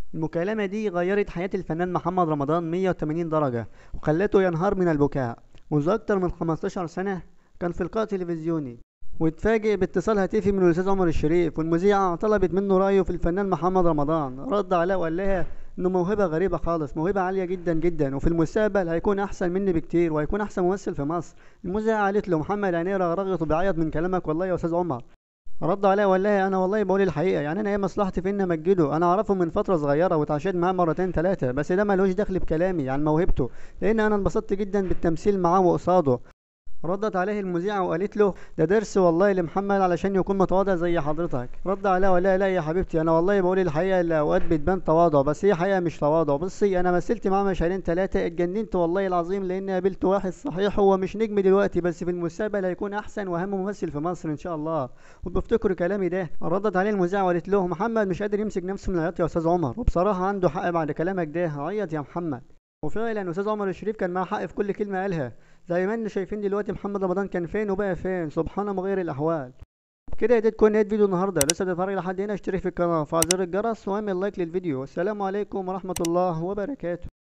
المكالمة دي غيرت حياة الفنان محمد رمضان 180 درجة وخلته ينهار من البكاء منذ أكتر من 15 سنة كان في لقاء تلفزيوني واتفاجئ باتصال هاتفي من الأستاذ عمر الشريف والمذيعة طلبت منه رأيه في الفنان محمد رمضان رد عليها وقال لها إنه موهبة غريبة خالص موهبة عالية جدا جدا وفي المستقبل هيكون أحسن مني بكتير وهيكون أحسن ممثل في مصر المذيعة قالت له محمد عينيه رغرغت وبيعيط من كلامك والله يا أستاذ عمر رد عليها وقال لها انا والله بقول الحقيقه يعني انا ايه مصلحتي في اني امجده انا اعرفه من فتره صغيره واتعاشرت معاه مرتين ثلاثه بس ده ملوش دخل بكلامي عن موهبته لان انا انبسطت جدا بالتمثيل معاه وقصاده ردت عليه المذيعة وقالت له ده درس والله لمحمد علشان يكون متواضع زي حضرتك رد عليها ولا لا لا يا حبيبتي انا والله بقول الحقيقة اللي اوقات بتبان تواضع بس هي حقيقة مش تواضع بصي انا مثلت معاه مشهدين ثلاثة اتجننت والله العظيم لاني قابلت واحد صحيح هو مش نجم دلوقتي بس في المستقبل هيكون احسن واهم ممثل في مصر ان شاء الله وبفتكروا كلامي ده ردت عليه المذيعة وقالت له محمد مش قادر يمسك نفسه من العياط يا استاذ عمر وبصراحة عنده حق بعد كلامك ده عيط يا محمد وفعلا استاذ عمر الشريف كان معاه حق في كل كلمة قالها زي ما انتم شايفين دلوقتي محمد رمضان كان فين وبقى فين سبحان مغير الاحوال كده دي تكون نهايه فيديو النهارده لسه بتتفرج لحد هنا اشترك في القناه وفعل زر الجرس واعمل لايك للفيديو السلام عليكم ورحمه الله وبركاته